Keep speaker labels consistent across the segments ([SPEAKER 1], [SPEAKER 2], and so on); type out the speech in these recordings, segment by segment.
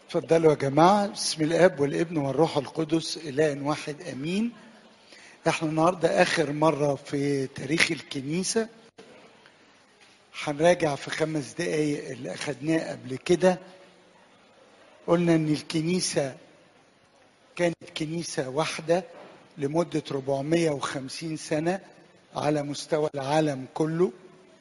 [SPEAKER 1] اتفضلوا يا جماعة بسم الآب والابن والروح القدس إله واحد أمين احنا النهاردة آخر مرة في تاريخ الكنيسة هنراجع في خمس دقايق اللي أخدناه قبل كده قلنا إن الكنيسة كانت كنيسة واحدة لمدة 450 سنة على مستوى العالم كله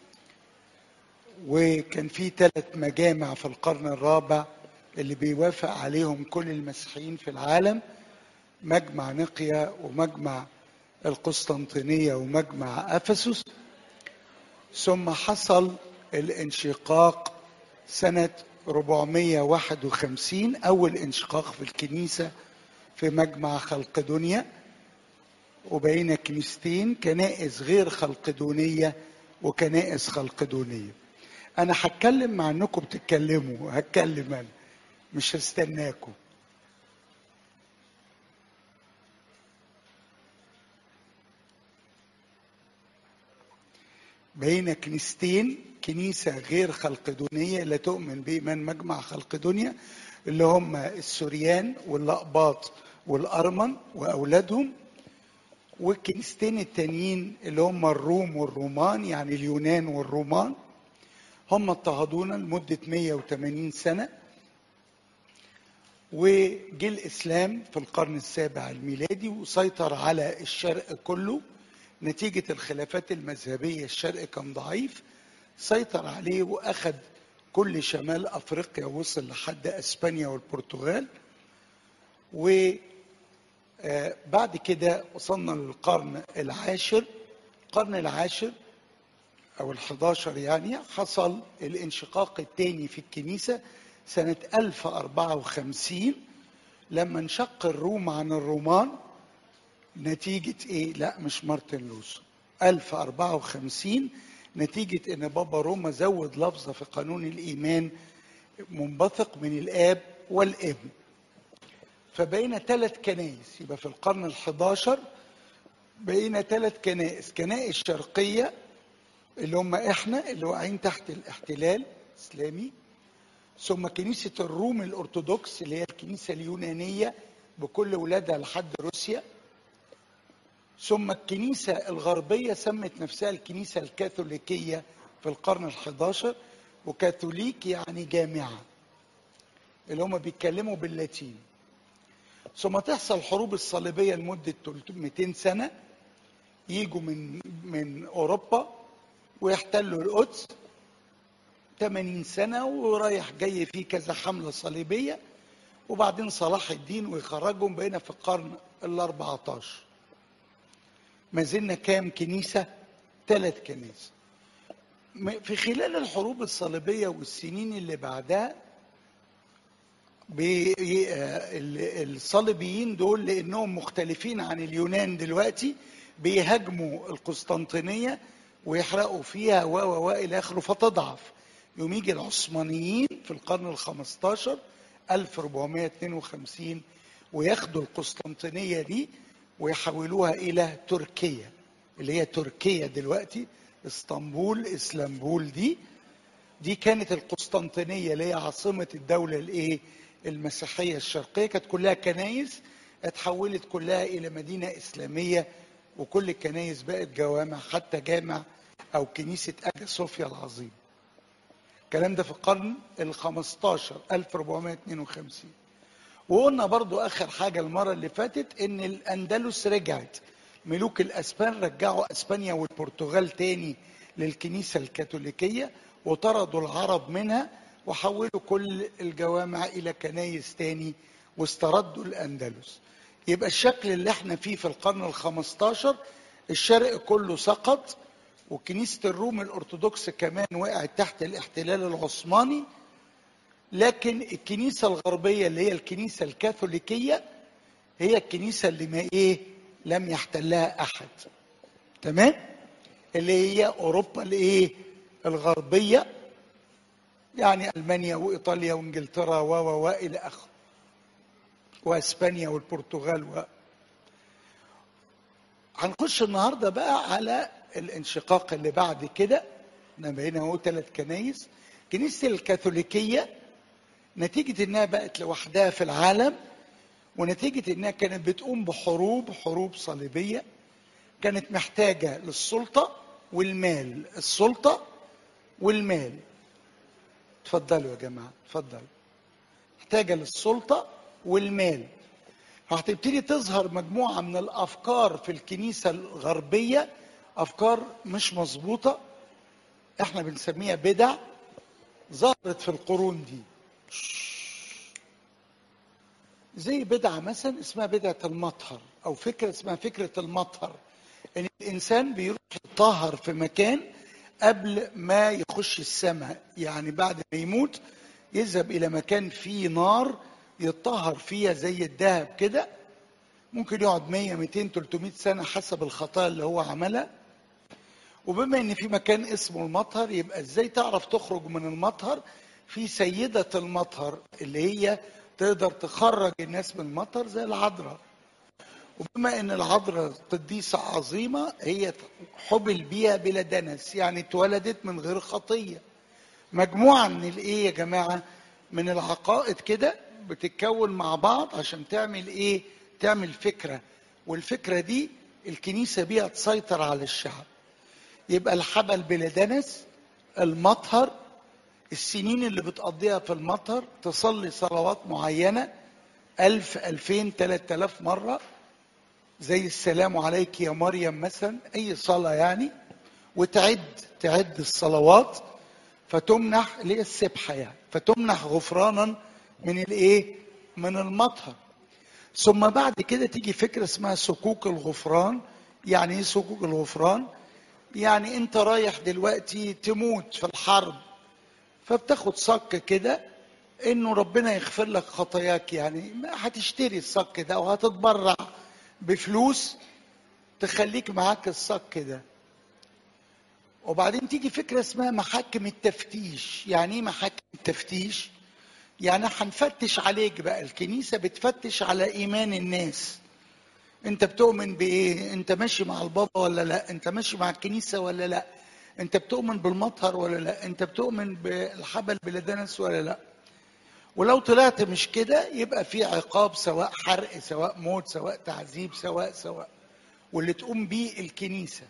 [SPEAKER 1] وكان في ثلاث مجامع في القرن الرابع اللي بيوافق عليهم كل المسيحيين في العالم مجمع نقيا ومجمع القسطنطينية ومجمع أفسس ثم حصل الانشقاق سنة 451 أول انشقاق في الكنيسة في مجمع خلقدونيا وبين كنيستين كنائس غير خلقدونية وكنائس خلقدونية أنا هتكلم مع إنكم بتتكلموا هتكلم أنا مش هستناكم بين كنيستين كنيسة غير خلقدونية لا تؤمن بإيمان مجمع خلقدونيا اللي هم السوريان واللقباط والأرمن وأولادهم والكنيستين التانيين اللي هم الروم والرومان يعني اليونان والرومان هم اضطهدونا لمدة 180 سنة وجه الإسلام في القرن السابع الميلادي وسيطر على الشرق كله نتيجة الخلافات المذهبية الشرق كان ضعيف سيطر عليه وأخذ كل شمال أفريقيا وصل لحد أسبانيا والبرتغال وبعد كده وصلنا للقرن العاشر القرن العاشر أو الحداشر يعني حصل الانشقاق الثاني في الكنيسة سنة 1054 لما انشق الروم عن الرومان نتيجة ايه؟ لا مش مارتن لوثر 1054 نتيجة ان بابا روما زود لفظة في قانون الايمان منبثق من الاب والابن فبقينا ثلاث كنائس يبقى في القرن الحداشر بقينا ثلاث كنائس كنائس شرقية اللي هم احنا اللي واقعين تحت الاحتلال الاسلامي ثم كنيسة الروم الأرثوذكس اللي هي الكنيسة اليونانية بكل ولادها لحد روسيا ثم الكنيسة الغربية سمت نفسها الكنيسة الكاثوليكية في القرن الحداشر وكاثوليك يعني جامعة اللي هم بيتكلموا باللاتين ثم تحصل الحروب الصليبية لمدة 200 سنة يجوا من من أوروبا ويحتلوا القدس 80 سنة ورايح جاي فيه كذا حملة صليبية وبعدين صلاح الدين ويخرجهم بقينا في القرن ال 14 ما زلنا كام كنيسة؟ ثلاث كنائس في خلال الحروب الصليبية والسنين اللي بعدها الصليبيين دول لأنهم مختلفين عن اليونان دلوقتي بيهاجموا القسطنطينية ويحرقوا فيها و و إلى آخره فتضعف يوم يجي العثمانيين في القرن ال 15 1452 وياخدوا القسطنطينية دي ويحولوها إلى تركيا اللي هي تركيا دلوقتي اسطنبول اسلامبول دي دي كانت القسطنطينية اللي هي عاصمة الدولة الايه المسيحية الشرقية كانت كلها كنايس اتحولت كلها إلى مدينة إسلامية وكل الكنايس بقت جوامع حتى جامع أو كنيسة أجا صوفيا العظيم الكلام ده في القرن ال 15 1452 وقلنا برضو اخر حاجة المرة اللي فاتت ان الاندلس رجعت ملوك الاسبان رجعوا اسبانيا والبرتغال تاني للكنيسة الكاثوليكية وطردوا العرب منها وحولوا كل الجوامع الى كنايس تاني واستردوا الاندلس يبقى الشكل اللي احنا فيه في القرن ال 15 الشرق كله سقط وكنيسة الروم الأرثوذكس كمان وقعت تحت الاحتلال العثماني لكن الكنيسة الغربية اللي هي الكنيسة الكاثوليكية هي الكنيسة اللي ما إيه لم يحتلها أحد تمام اللي هي أوروبا الإيه الغربية يعني ألمانيا وإيطاليا وإنجلترا و و و إلى آخره وأسبانيا والبرتغال و هنخش النهارده بقى على الانشقاق اللي بعد كده احنا بقينا اهو ثلاث كنايس كنيسه الكاثوليكيه نتيجة انها بقت لوحدها في العالم ونتيجة انها كانت بتقوم بحروب حروب صليبية كانت محتاجة للسلطة والمال السلطة والمال اتفضلوا يا جماعة اتفضلوا محتاجة للسلطة والمال هتبتدي تظهر مجموعة من الأفكار في الكنيسة الغربية أفكار مش مظبوطة احنا بنسميها بدع ظهرت في القرون دي زي بدعة مثلا اسمها بدعة المطهر أو فكرة اسمها فكرة المطهر إن الإنسان بيروح يطهر في مكان قبل ما يخش السماء يعني بعد ما يموت يذهب إلى مكان فيه نار يتطهر فيها زي الذهب كده ممكن يقعد 100 200 300 سنة حسب الخطايا اللي هو عملها وبما ان في مكان اسمه المطهر يبقى ازاي تعرف تخرج من المطهر في سيدة المطهر اللي هي تقدر تخرج الناس من المطهر زي العذراء وبما ان العذراء قديسة عظيمة هي حبل بيها بلا دنس يعني اتولدت من غير خطية مجموعة من الايه يا جماعة من العقائد كده بتتكون مع بعض عشان تعمل ايه تعمل فكرة والفكرة دي الكنيسة بيها تسيطر على الشعب يبقى الحبل بلا دنس المطهر السنين اللي بتقضيها في المطهر تصلي صلوات معينة ألف ألفين تلات آلاف مرة زي السلام عليك يا مريم مثلا أي صلاة يعني وتعد تعد الصلوات فتمنح اللي هي السبحة يعني فتمنح غفرانا من الايه؟ من المطهر ثم بعد كده تيجي فكرة اسمها سكوك الغفران يعني ايه سكوك الغفران؟ يعني انت رايح دلوقتي تموت في الحرب فبتاخد صك كده انه ربنا يغفر لك خطاياك يعني هتشتري الصك ده وهتتبرع بفلوس تخليك معاك الصك ده وبعدين تيجي فكرة اسمها محاكم التفتيش يعني ايه محاكم التفتيش يعني هنفتش عليك بقى الكنيسة بتفتش على إيمان الناس انت بتؤمن بايه انت ماشي مع البابا ولا لا انت ماشي مع الكنيسه ولا لا انت بتؤمن بالمطهر ولا لا انت بتؤمن بالحبل بلدنس ولا لا ولو طلعت مش كده يبقى في عقاب سواء حرق سواء موت سواء تعذيب سواء سواء واللي تقوم بيه الكنيسه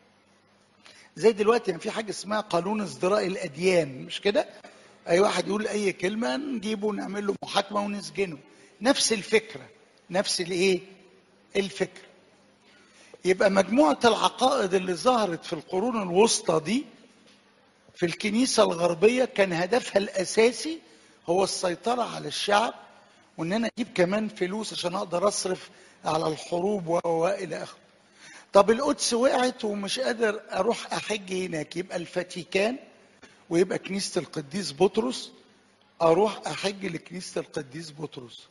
[SPEAKER 1] زي دلوقتي يعني في حاجه اسمها قانون ازدراء الاديان مش كده اي واحد يقول اي كلمه نجيبه نعمل له محاكمه ونسجنه نفس الفكره نفس الايه الفكر يبقى مجموعة العقائد اللي ظهرت في القرون الوسطى دي في الكنيسة الغربية كان هدفها الأساسي هو السيطرة على الشعب وإن أنا أجيب كمان فلوس عشان أقدر أصرف على الحروب وإلى آخره. طب القدس وقعت ومش قادر أروح أحج هناك يبقى الفاتيكان ويبقى كنيسة القديس بطرس أروح أحج لكنيسة القديس بطرس.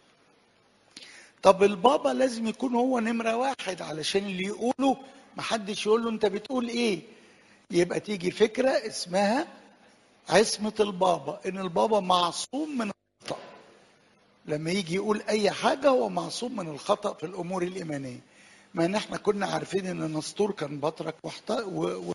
[SPEAKER 1] طب البابا لازم يكون هو نمرة واحد علشان اللي يقوله محدش يقول له انت بتقول ايه يبقى تيجي فكرة اسمها عصمة البابا ان البابا معصوم من الخطأ لما يجي يقول اي حاجة هو معصوم من الخطأ في الامور الايمانية ما ان احنا كنا عارفين ان نسطور كان بطرك واحت... و... و...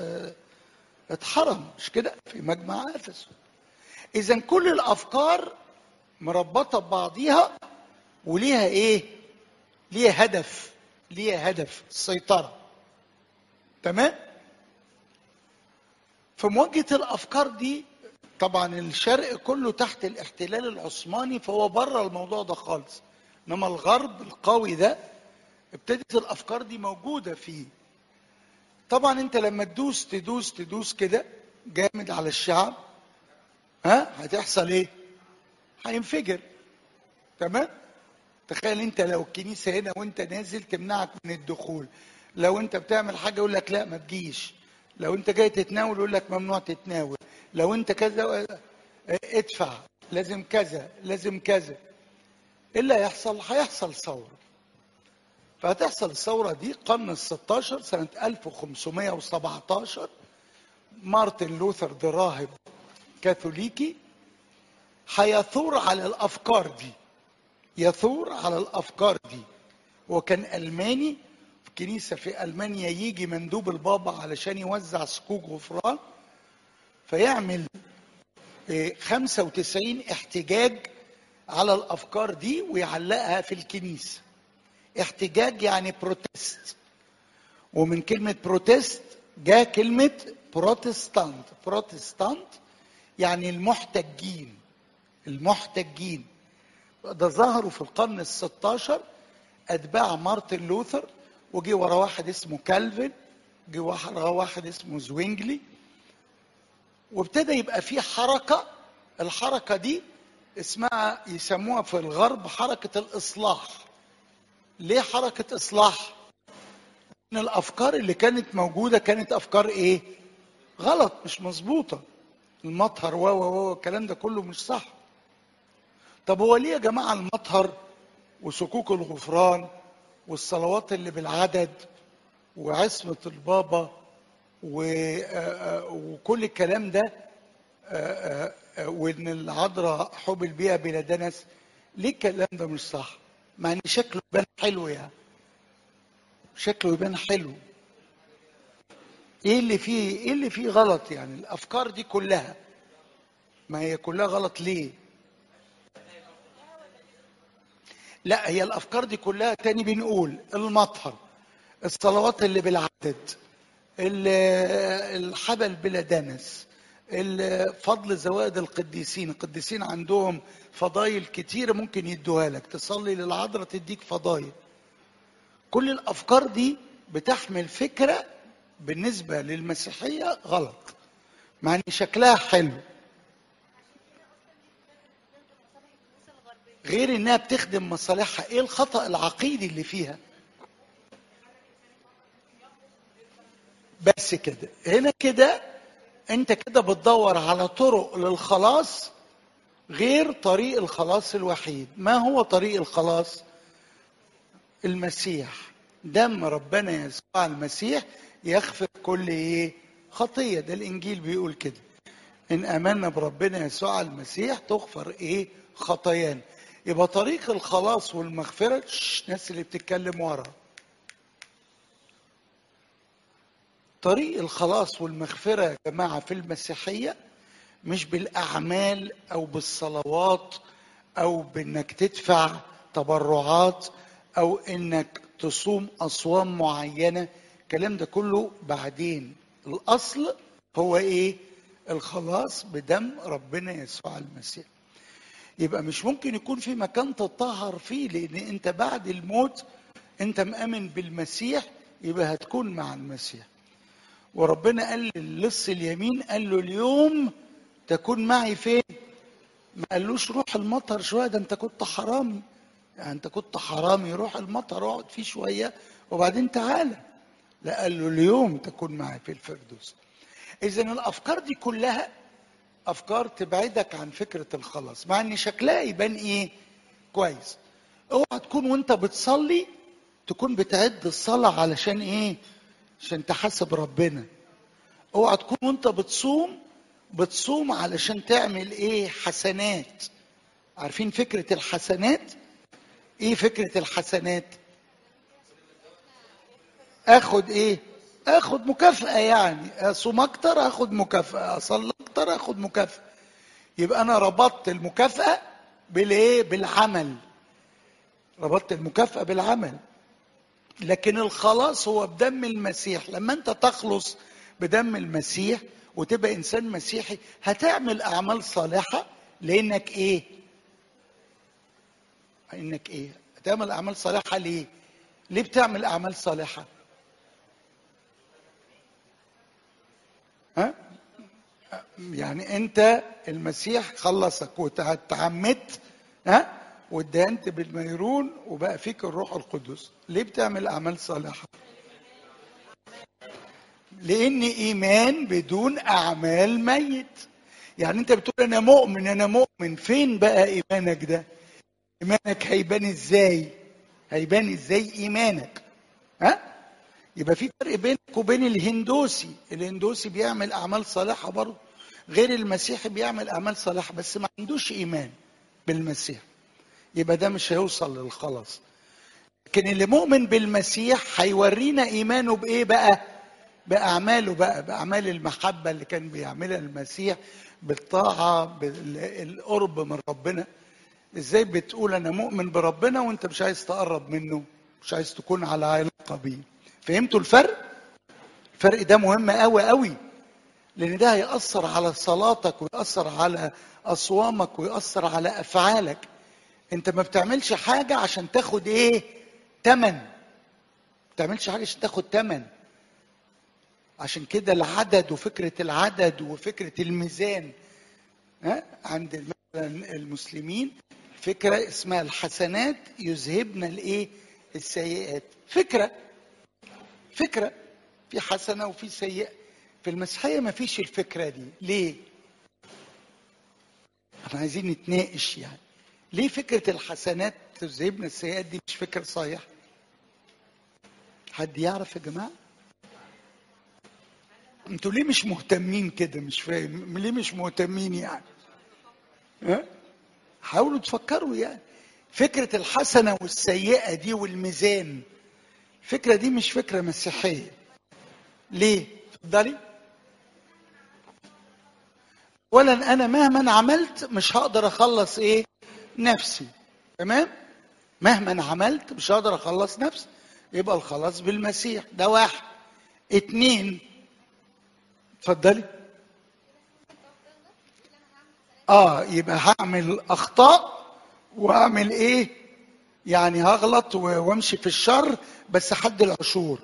[SPEAKER 1] اتحرم مش كده في مجمع افسس اذا كل الافكار مربطة ببعضيها وليها ايه ليها هدف ليها هدف السيطرة تمام في مواجهة الأفكار دي طبعا الشرق كله تحت الاحتلال العثماني فهو بره الموضوع ده خالص انما الغرب القوي ده ابتدت الافكار دي موجوده فيه طبعا انت لما تدوس تدوس تدوس كده جامد على الشعب ها هتحصل ايه هينفجر تمام تخيل انت لو الكنيسه هنا وانت نازل تمنعك من الدخول لو انت بتعمل حاجه يقول لك لا ما تجيش لو انت جاي تتناول يقول لك ممنوع تتناول لو انت كذا ادفع لازم كذا لازم كذا ايه اللي هيحصل هيحصل ثوره فهتحصل الثوره دي قرن ال 16 سنه 1517 مارتن لوثر ده راهب كاثوليكي هيثور على الافكار دي يثور على الافكار دي هو كان الماني في كنيسه في المانيا يجي مندوب البابا علشان يوزع صكوك غفران فيعمل إيه، 95 احتجاج على الافكار دي ويعلقها في الكنيسه احتجاج يعني بروتست ومن كلمه بروتست جاء كلمه بروتستانت بروتستانت يعني المحتجين المحتجين ده ظهروا في القرن الستاشر اتباع مارتن لوثر وجي ورا واحد اسمه كالفن جه ورا واحد اسمه زوينجلي وابتدى يبقى في حركه الحركه دي اسمها يسموها في الغرب حركه الاصلاح ليه حركه اصلاح ان الافكار اللي كانت موجوده كانت افكار ايه غلط مش مظبوطه المطهر و و و الكلام ده كله مش صح طب هو ليه يا جماعه المطهر وسكوك الغفران والصلوات اللي بالعدد وعصمه البابا و- آه، آه، وكل الكلام ده آه، آه، آه، وان العذراء حبل بيها بلا دنس ليه الكلام ده مش صح؟ مع ان شكله يبان حلو يعني شكله يبان حلو ايه اللي فيه ايه اللي فيه غلط يعني الافكار دي كلها ما هي كلها غلط ليه لا هي الافكار دي كلها تاني بنقول المطهر الصلوات اللي بالعدد ال- الحبل بلا دنس ال- فضل زوائد القديسين القديسين عندهم فضايل كتيرة ممكن يدوها لك تصلي للعذراء تديك فضايل كل الافكار دي بتحمل فكره بالنسبه للمسيحيه غلط مع ان شكلها حلو غير انها بتخدم مصالحها ايه الخطا العقيدي اللي فيها بس كده هنا كده انت كده بتدور على طرق للخلاص غير طريق الخلاص الوحيد ما هو طريق الخلاص المسيح دم ربنا يسوع المسيح يغفر كل ايه خطيه ده الانجيل بيقول كده ان امنا بربنا يسوع المسيح تغفر ايه خطايانا يبقى طريق الخلاص والمغفره شش، الناس اللي بتتكلم ورا طريق الخلاص والمغفره يا جماعه في المسيحيه مش بالاعمال او بالصلوات او بانك تدفع تبرعات او انك تصوم اصوام معينه الكلام ده كله بعدين الاصل هو ايه الخلاص بدم ربنا يسوع المسيح يبقى مش ممكن يكون في مكان تطهر فيه لان انت بعد الموت انت مآمن بالمسيح يبقى هتكون مع المسيح وربنا قال للص اليمين قال له اليوم تكون معي فين ما قالوش روح المطر شويه ده انت كنت حرامي يعني انت كنت حرامي روح المطر اقعد فيه شويه وبعدين تعالى لا قال له اليوم تكون معي في الفردوس اذا الافكار دي كلها افكار تبعدك عن فكره الخلاص مع ان شكلها يبان ايه كويس اوعى تكون وانت بتصلي تكون بتعد الصلاه علشان ايه عشان تحاسب ربنا اوعى تكون وانت بتصوم بتصوم علشان تعمل ايه حسنات عارفين فكره الحسنات ايه فكره الحسنات اخد ايه اخد مكافاه يعني اصوم اكتر اخد مكافاه اصلي اكتر اخد مكافاه يبقى انا ربطت المكافاه بالايه بالعمل ربطت المكافاه بالعمل لكن الخلاص هو بدم المسيح لما انت تخلص بدم المسيح وتبقى انسان مسيحي هتعمل اعمال صالحه لانك ايه انك ايه هتعمل اعمال صالحه ليه ليه بتعمل اعمال صالحه ها يعني انت المسيح خلصك وتعمدت ها واتدهنت بالميرون وبقى فيك الروح القدس ليه بتعمل اعمال صالحه لان ايمان بدون اعمال ميت يعني انت بتقول انا مؤمن انا مؤمن فين بقى ايمانك ده ايمانك هيبان ازاي هيبان ازاي ايمانك ها يبقى في فرق بينك وبين الهندوسي الهندوسي بيعمل اعمال صالحه برضه غير المسيحي بيعمل اعمال صالحه بس ما عندوش ايمان بالمسيح يبقى ده مش هيوصل للخلاص لكن اللي مؤمن بالمسيح هيورينا ايمانه بايه بقى باعماله بقى باعمال المحبه اللي كان بيعملها المسيح بالطاعه بالقرب من ربنا ازاي بتقول انا مؤمن بربنا وانت مش عايز تقرب منه مش عايز تكون على علاقه بيه فهمتوا الفرق الفرق ده مهم قوي قوي لان ده هيأثر على صلاتك ويأثر على اصوامك ويأثر على افعالك انت ما بتعملش حاجه عشان تاخد ايه تمن ما بتعملش حاجه عشان تاخد تمن عشان كده العدد وفكره العدد وفكره الميزان ها عند مثلا المسلمين فكره اسمها الحسنات يذهبن الايه السيئات فكره فكره في حسنه وفي سيئه في المسيحيه ما فيش الفكره دي ليه احنا عايزين نتناقش يعني ليه فكره الحسنات تذهبن السيئات دي مش فكره صحيح حد يعرف يا جماعه انتوا ليه مش مهتمين كده مش فاهم ليه مش مهتمين يعني ها حاولوا تفكروا يعني فكرة الحسنة والسيئة دي والميزان الفكرة دي مش فكرة مسيحية ليه؟ اتفضلي اولا انا مهما عملت مش هقدر اخلص ايه نفسي تمام مهما عملت مش هقدر اخلص نفسي يبقى الخلاص بالمسيح ده واحد اتنين اتفضلي اه يبقى هعمل اخطاء واعمل ايه يعني هغلط وامشي في الشر بس حد العشور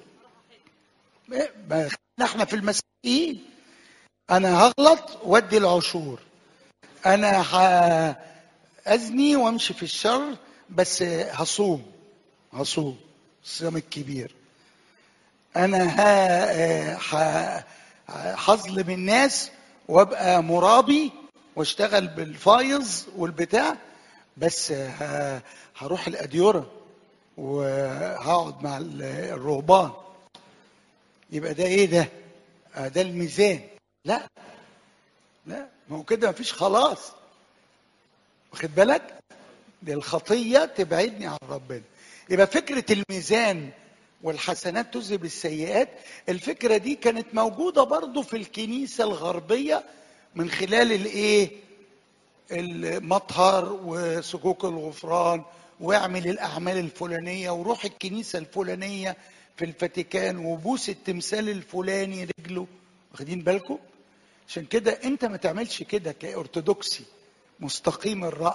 [SPEAKER 1] احنا في المسيحيين انا هغلط وادي العشور انا هأزني وامشي في الشر بس هصوم هصوم الصيام الكبير انا ها هظلم الناس وابقى مرابي واشتغل بالفايز والبتاع بس هروح الاديره وهقعد مع الرهبان يبقى ده ايه ده ده الميزان لا لا ما هو كده مفيش خلاص واخد بالك دي الخطيه تبعدني عن ربنا يبقى فكره الميزان والحسنات تذهب السيئات الفكره دي كانت موجوده برضو في الكنيسه الغربيه من خلال الايه المطهر وسكوك الغفران واعمل الاعمال الفلانيه وروح الكنيسه الفلانيه في الفاتيكان وبوس التمثال الفلاني رجله واخدين بالكم عشان كده انت ما تعملش كده كارثوذكسي مستقيم الراي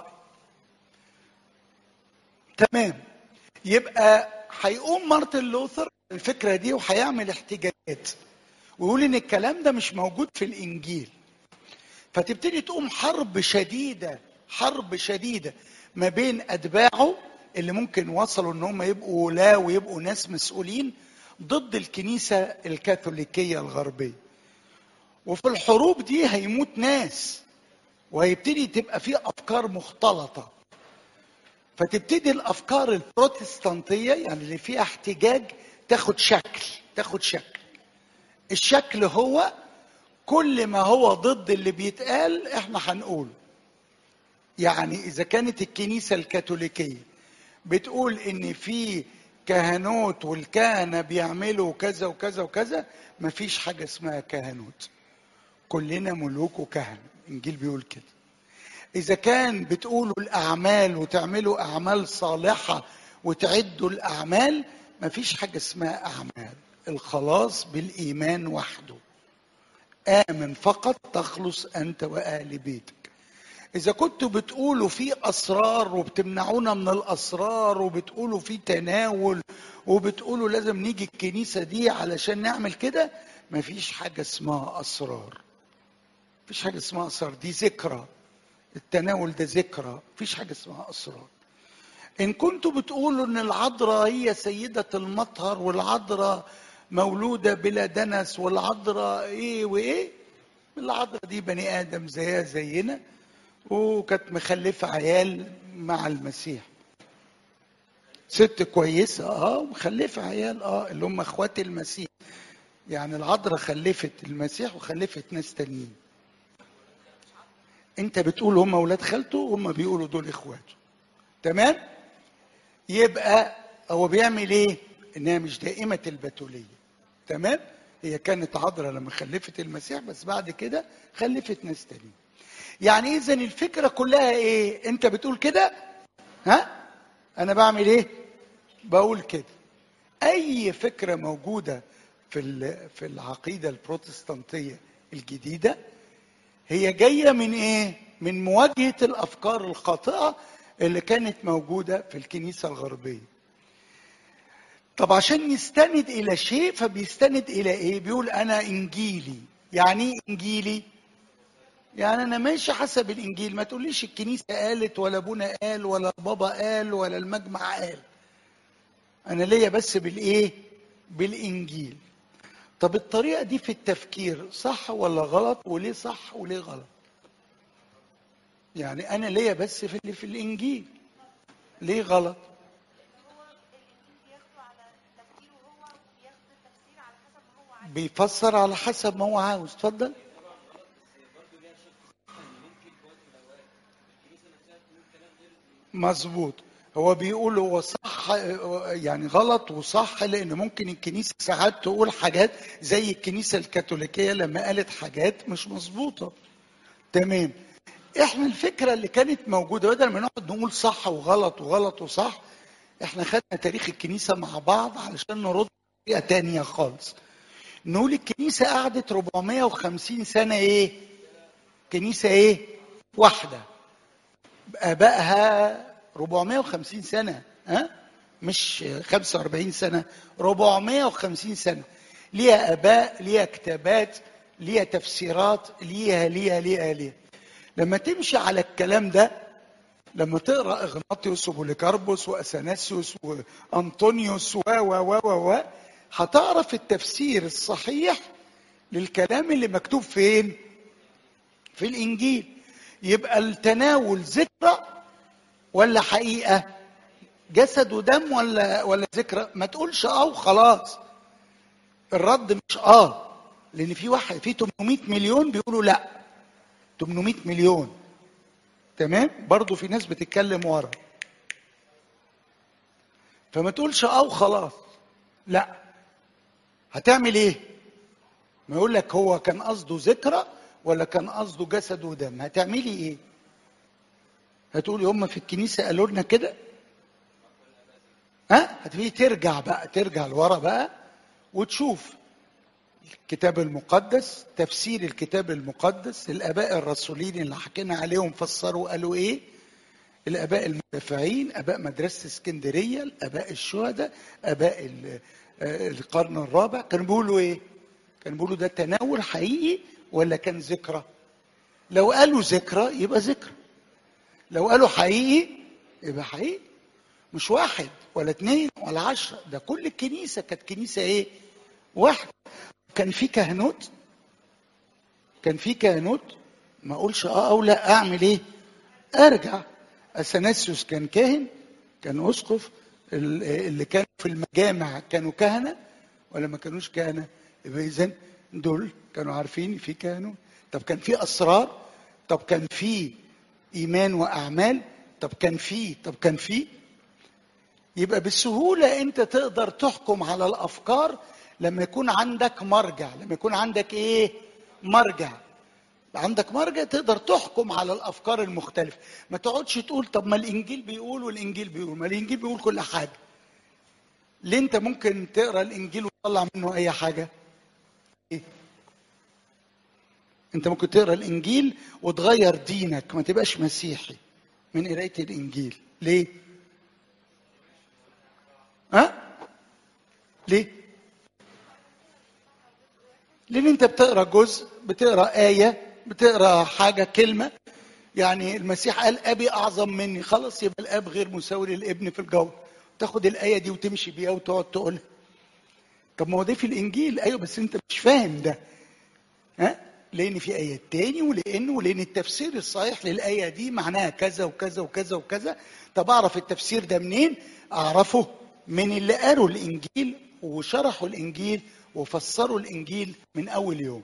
[SPEAKER 1] تمام يبقى هيقوم مارتن لوثر الفكره دي وهيعمل احتجاجات ويقول ان الكلام ده مش موجود في الانجيل فتبتدي تقوم حرب شديده حرب شديده ما بين اتباعه اللي ممكن وصلوا ان هم يبقوا ولاة ويبقوا ناس مسؤولين ضد الكنيسه الكاثوليكيه الغربيه وفي الحروب دي هيموت ناس وهيبتدي تبقى في افكار مختلطه فتبتدي الافكار البروتستانتيه يعني اللي فيها احتجاج تاخد شكل تاخد شكل الشكل هو كل ما هو ضد اللي بيتقال احنا هنقوله يعني اذا كانت الكنيسه الكاثوليكيه بتقول ان في كهنوت والكهنه بيعملوا كذا وكذا وكذا مفيش حاجه اسمها كهنوت كلنا ملوك وكهنه الانجيل بيقول كده اذا كان بتقولوا الاعمال وتعملوا اعمال صالحه وتعدوا الاعمال مفيش حاجه اسمها اعمال الخلاص بالايمان وحده امن فقط تخلص انت واهل بيتك اذا كنتوا بتقولوا في اسرار وبتمنعونا من الاسرار وبتقولوا في تناول وبتقولوا لازم نيجي الكنيسه دي علشان نعمل كده مفيش حاجه اسمها اسرار مفيش حاجه اسمها اسرار دي ذكرى التناول ده ذكرى مفيش حاجه اسمها اسرار ان كنتوا بتقولوا ان العذراء هي سيده المطهر والعذراء مولوده بلا دنس والعذراء ايه وايه العذراء دي بني ادم زيها زينا وكانت مخلفه عيال مع المسيح ست كويسه اه ومخلفه عيال اه اللي هم اخوات المسيح يعني العذراء خلفت المسيح وخلفت ناس تانيين انت بتقول هم اولاد خالته وهم بيقولوا دول اخواته تمام يبقى هو بيعمل ايه انها مش دائمه البتوليه تمام هي كانت عذراء لما خلفت المسيح بس بعد كده خلفت ناس تانيين يعني اذا الفكره كلها ايه انت بتقول كده ها انا بعمل ايه بقول كده اي فكره موجوده في ال- في العقيده البروتستانتيه الجديده هي جايه من ايه من مواجهه الافكار الخاطئه اللي كانت موجوده في الكنيسه الغربيه طب عشان يستند الى شيء فبيستند الى ايه بيقول انا انجيلي يعني ايه انجيلي يعني انا ماشي حسب الانجيل ما تقوليش الكنيسه قالت ولا ابونا قال ولا بابا قال ولا المجمع قال انا ليا بس بالايه بالانجيل طب الطريقه دي في التفكير صح ولا غلط وليه صح وليه غلط يعني انا ليا بس في اللي في الانجيل ليه غلط
[SPEAKER 2] هو الانجيل بياخده على تفكيره هو بياخد التفسير على حسب ما هو عايز
[SPEAKER 1] بيفسر على حسب ما هو عاوز اتفضل مظبوط هو بيقول هو صح يعني غلط وصح لان ممكن الكنيسه ساعات تقول حاجات زي الكنيسه الكاثوليكيه لما قالت حاجات مش مظبوطه تمام احنا الفكره اللي كانت موجوده بدل ما نقعد نقول صح وغلط وغلط وصح احنا خدنا تاريخ الكنيسه مع بعض علشان نرد بطريقه تانية خالص نقول الكنيسه قعدت 450 سنه ايه كنيسه ايه واحده ابائها 450 سنه ها مش 45 سنه 450 سنه ليها اباء ليها كتابات ليها تفسيرات ليها ليها ليها ليها لما تمشي على الكلام ده لما تقرا اغناطيوس وبوليكاربوس واثناسيوس وانطونيوس و و و و و هتعرف التفسير الصحيح للكلام اللي مكتوب فين؟ في الانجيل يبقى التناول ذكرى ولا حقيقه؟ جسد ودم ولا ولا ذكرى؟ ما تقولش اه وخلاص الرد مش اه لان في واحد في 800 مليون بيقولوا لا 800 مليون تمام برضو في ناس بتتكلم ورا فما تقولش اه وخلاص لا هتعمل ايه ما يقول لك هو كان قصده ذكرى ولا كان قصده جسد ودم هتعملي ايه هتقولي هم في الكنيسه قالوا لنا كده ها هتبتدي ترجع بقى ترجع لورا بقى وتشوف الكتاب المقدس تفسير الكتاب المقدس الاباء الرسولين اللي حكينا عليهم فسروا قالوا ايه الاباء المدافعين اباء مدرسه اسكندريه الاباء الشهداء اباء ال- آه، القرن الرابع كانوا بيقولوا ايه كانوا بيقولوا ده تناول حقيقي ولا كان ذكرى لو قالوا ذكرى يبقى ذكرى لو قالوا حقيقي يبقى حقيقي مش واحد ولا اتنين ولا عشرة ده كل الكنيسة كانت كنيسة ايه واحد كان في كهنوت كان في كهنوت ما اقولش اه او لا اعمل ايه ارجع اثناسيوس كان كاهن كان اسقف ال- اللي كانوا في المجامع كانوا كهنه ولا ما كانوش كهنه يبقى اذا دول كانوا عارفين في كهنوت طب كان في اسرار طب كان في ايمان واعمال طب كان في طب كان في يبقى بسهولة أنت تقدر تحكم على الأفكار لما يكون عندك مرجع لما يكون عندك إيه مرجع عندك مرجع تقدر تحكم على الأفكار المختلفة ما تقعدش تقول طب ما الإنجيل بيقول والإنجيل بيقول ما الإنجيل بيقول كل حاجة ليه أنت ممكن تقرأ الإنجيل وتطلع منه أي حاجة إيه؟ أنت ممكن تقرأ الإنجيل وتغير دينك ما تبقاش مسيحي من قراية الإنجيل ليه؟ ها؟ ليه؟ لأن أنت بتقرا جزء بتقرا آية بتقرا حاجة كلمة يعني المسيح قال أبي أعظم مني خلاص يبقى الآب غير مساوي للابن في الجو تاخد الآية دي وتمشي بيها وتقعد تقولها طب ما هو ده في الإنجيل أيوه بس أنت مش فاهم ده ها؟ لأن في آية تاني ولأن ولأن التفسير الصحيح للآية دي معناها كذا وكذا وكذا وكذا طب أعرف التفسير ده منين؟ أعرفه من اللي قروا الإنجيل وشرحوا الإنجيل وفسروا الإنجيل من أول يوم.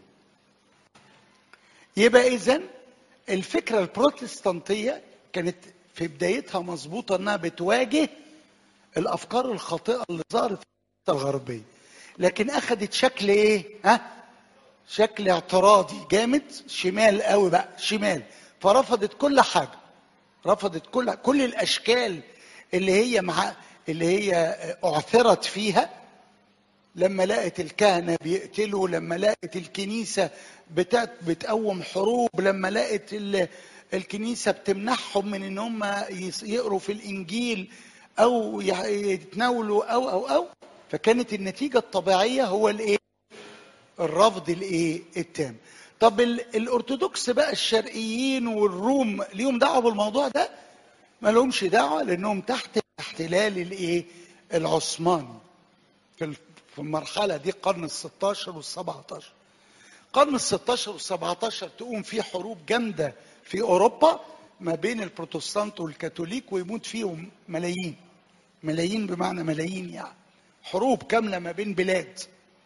[SPEAKER 1] يبقى إذا الفكرة البروتستانتية كانت في بدايتها مظبوطة إنها بتواجه الأفكار الخاطئة اللي ظهرت في الغربية. لكن اخذت شكل ايه ها شكل اعتراضي جامد شمال قوي بقى شمال فرفضت كل حاجه رفضت كل كل الاشكال اللي هي مع اللي هي اعثرت فيها لما لقت الكهنه بيقتلوا لما لقت الكنيسه بتات بتقوم حروب لما لقت ال- الكنيسه بتمنعهم من ان هم يس- يقروا في الانجيل او يح- يتناولوا او او او فكانت النتيجه الطبيعيه هو الايه الرفض الايه التام طب ال- الارثوذكس بقى الشرقيين والروم ليهم دعوه بالموضوع ده ما لهمش دعوه لانهم تحت الاحتلال الايه العثماني في ال- في المرحله دي القرن ال16 وال17 القرن ال16 وال17 تقوم فيه حروب جامده في اوروبا ما بين البروتستانت والكاثوليك ويموت فيهم ملايين ملايين بمعنى ملايين يعني حروب كامله ما بين بلاد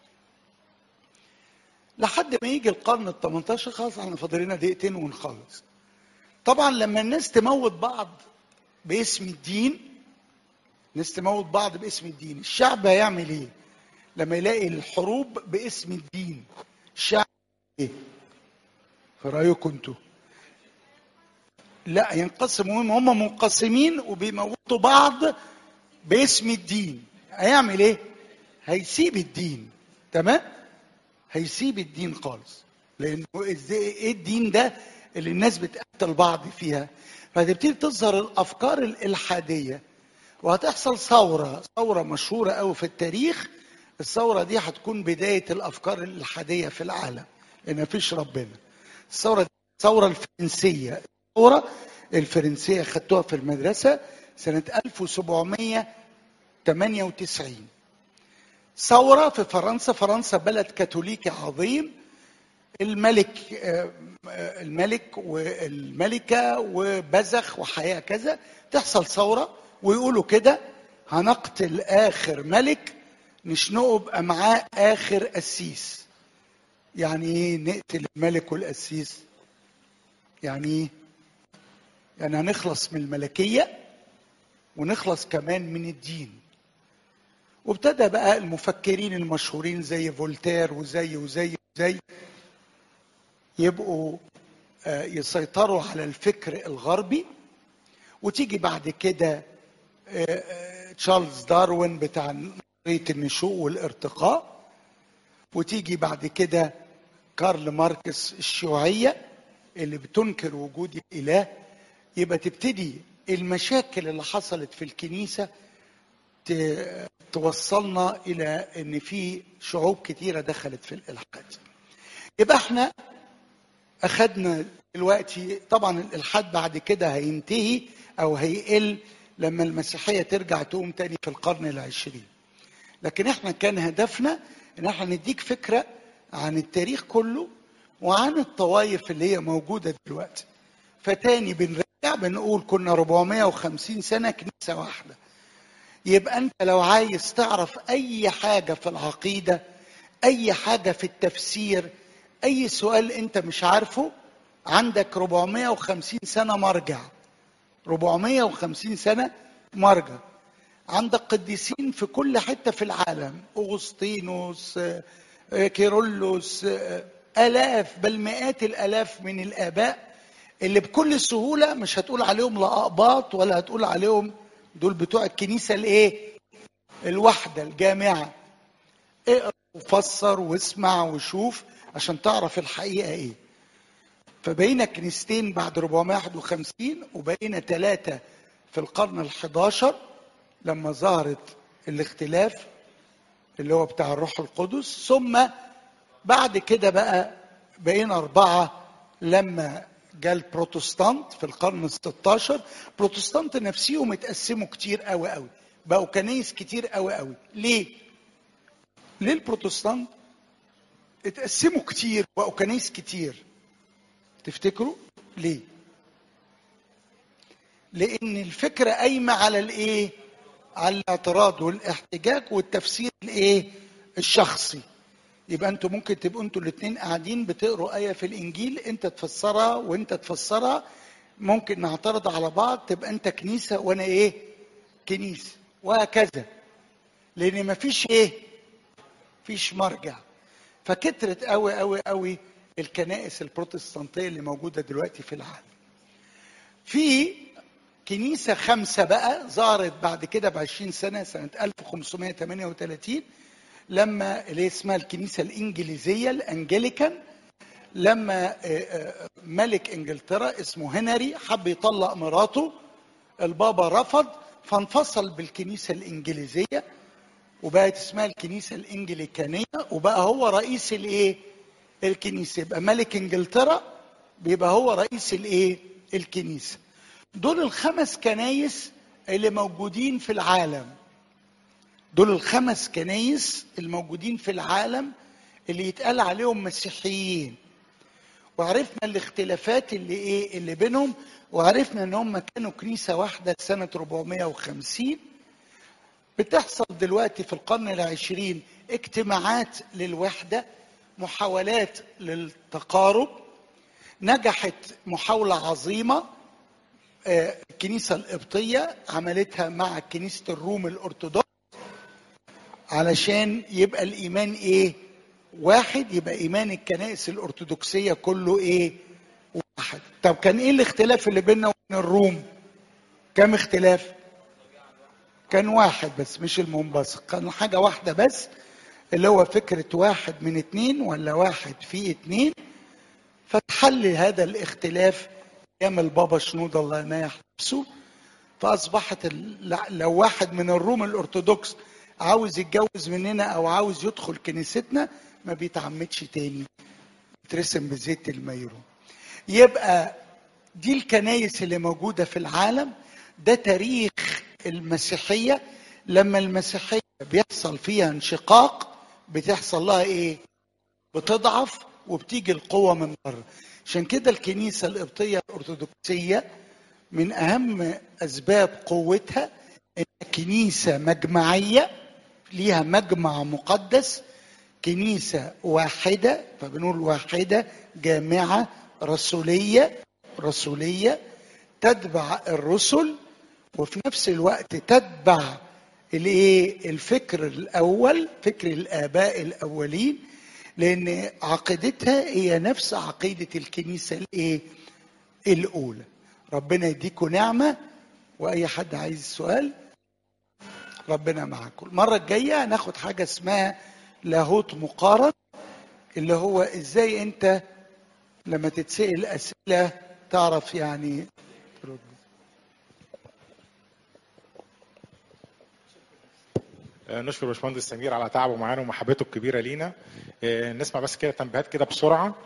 [SPEAKER 1] لحد ما يجي القرن ال 18 خلاص احنا فاضل لنا دقيقتين ونخلص. طبعا لما الناس تموت بعض باسم الدين الناس تموت بعض باسم الدين، الشعب هيعمل ايه؟ لما يلاقي الحروب باسم الدين الشعب ايه؟ في رايكم انتوا؟ لا ينقسموا هم هم منقسمين وبيموتوا بعض باسم الدين هيعمل ايه؟ هيسيب الدين تمام؟ هيسيب الدين خالص لانه ازاي ايه الدين ده اللي الناس بتقتل بعض فيها فهتبتدي تظهر الافكار الالحاديه وهتحصل ثوره ثوره مشهوره قوي في التاريخ الثوره دي هتكون بدايه الافكار الالحاديه في العالم لان مفيش ربنا الثوره دي الثوره الفرنسيه الثوره الفرنسيه خدتوها في المدرسه سنه 1798 ثورة في فرنسا فرنسا بلد كاثوليكي عظيم الملك آه، آه، الملك والملكة وبزخ وحياة كذا تحصل ثورة ويقولوا كده هنقتل آخر ملك نشنقه بقى معاه آخر قسيس يعني ايه نقتل الملك والقسيس يعني ايه يعني هنخلص من الملكية ونخلص كمان من الدين وابتدى بقى المفكرين المشهورين زي فولتير وزي وزي وزي يبقوا آه، يسيطروا على الفكر الغربي وتيجي بعد كده آه، آه، تشارلز داروين بتاع نظرية النشوء والارتقاء وتيجي بعد كده كارل ماركس الشيوعية اللي بتنكر وجود الإله يبقى تبتدي المشاكل اللي حصلت في الكنيسة ت- توصلنا الى ان في شعوب كتيره دخلت في الالحاد يبقى احنا اخدنا دلوقتي طبعا الالحاد بعد كده هينتهي او هيقل لما المسيحيه ترجع تقوم تاني في القرن العشرين لكن احنا كان هدفنا ان احنا نديك فكره عن التاريخ كله وعن الطوائف اللي هي موجوده دلوقتي فتاني بنرجع بنقول كنا 450 سنه كنيسه واحده يبقى انت لو عايز تعرف اي حاجه في العقيده اي حاجه في التفسير اي سؤال انت مش عارفه عندك 450 سنه مرجع 450 سنه مرجع عندك قديسين في كل حته في العالم اغسطينوس آه، آه، كيرلس آه، الاف بل مئات الالاف من الاباء اللي بكل سهوله مش هتقول عليهم لا اقباط ولا هتقول عليهم دول بتوع الكنيسه الايه الواحده الجامعه اقرا وفسر واسمع وشوف عشان تعرف الحقيقه ايه فبقينا كنيستين بعد 451 وبقينا ثلاثه في القرن ال11 لما ظهرت الاختلاف اللي هو بتاع الروح القدس ثم بعد كده بقى بقينا أربعة لما جاء البروتستانت في القرن ال 16 البروتستانت نفسيهم اتقسموا كتير قوي قوي بقوا كنايس كتير قوي قوي ليه؟ ليه البروتستانت اتقسموا كتير بقوا كنايس كتير تفتكروا ليه؟ لأن الفكرة قايمة على الإيه؟ على الاعتراض والاحتجاج والتفسير الإيه؟ الشخصي يبقى انتوا ممكن تبقوا انتوا الاثنين قاعدين بتقروا ايه في الانجيل انت تفسرها وانت تفسرها ممكن نعترض على بعض تبقى انت كنيسه وانا ايه كنيسه وهكذا لان مفيش ايه فيش مرجع فكترت قوي قوي قوي الكنائس البروتستانتيه اللي موجوده دلوقتي في العالم في كنيسه خمسه بقى ظهرت بعد كده ب 20 سنه سنه 1538 لما اللي اسمها الكنيسه الانجليزيه الانجليكان لما آه، آه، ملك انجلترا اسمه هنري حب يطلق مراته البابا رفض فانفصل بالكنيسه الانجليزيه وبقت اسمها الكنيسه الانجليكانيه وبقى هو رئيس الايه الكنيسه يبقى ملك انجلترا بيبقى هو رئيس الايه الكنيسه دول الخمس كنايس اللي موجودين في العالم دول الخمس كنايس الموجودين في العالم اللي يتقال عليهم مسيحيين وعرفنا الاختلافات اللي ايه اللي بينهم وعرفنا ان هم كانوا كنيسه واحده سنه 450 بتحصل دلوقتي في القرن العشرين اجتماعات للوحده محاولات للتقارب نجحت محاوله عظيمه آه، الكنيسه القبطيه عملتها مع كنيسه الروم الارثوذكس علشان يبقى الايمان ايه واحد يبقى ايمان الكنائس الارثوذكسيه كله ايه واحد طب كان ايه الاختلاف اللي بيننا وبين الروم كم اختلاف كان واحد بس مش المنبثق كان حاجه واحده بس اللي هو فكره واحد من اتنين ولا واحد في اتنين فتحل هذا الاختلاف ايام البابا شنود الله ما يحبسه فاصبحت ال- لو واحد من الروم الارثوذكس عاوز يتجوز مننا او عاوز يدخل كنيستنا ما بيتعمدش تاني يترسم بزيت الميرون يبقى دي الكنايس اللي موجوده في العالم ده تاريخ المسيحيه لما المسيحيه بيحصل فيها انشقاق بتحصل لها ايه بتضعف وبتيجي القوه من بره عشان كده الكنيسه القبطيه الارثوذكسيه من اهم اسباب قوتها ان كنيسه مجمعيه ليها مجمع مقدس كنيسه واحده فبنقول واحده جامعه رسوليه رسوليه تتبع الرسل وفي نفس الوقت تتبع الايه الفكر الاول فكر الاباء الاولين لان عقيدتها هي نفس عقيده الكنيسه الايه الاولى ربنا يديكم نعمه واي حد عايز سؤال ربنا معاكم المره الجايه هناخد حاجه اسمها لاهوت مقارن اللي هو ازاي انت لما تتسال اسئله تعرف يعني ترد
[SPEAKER 3] آه، نشكر باشمهندس سمير على تعبه معانا ومحبته الكبيره لينا آه، نسمع بس كده تنبيهات كده بسرعه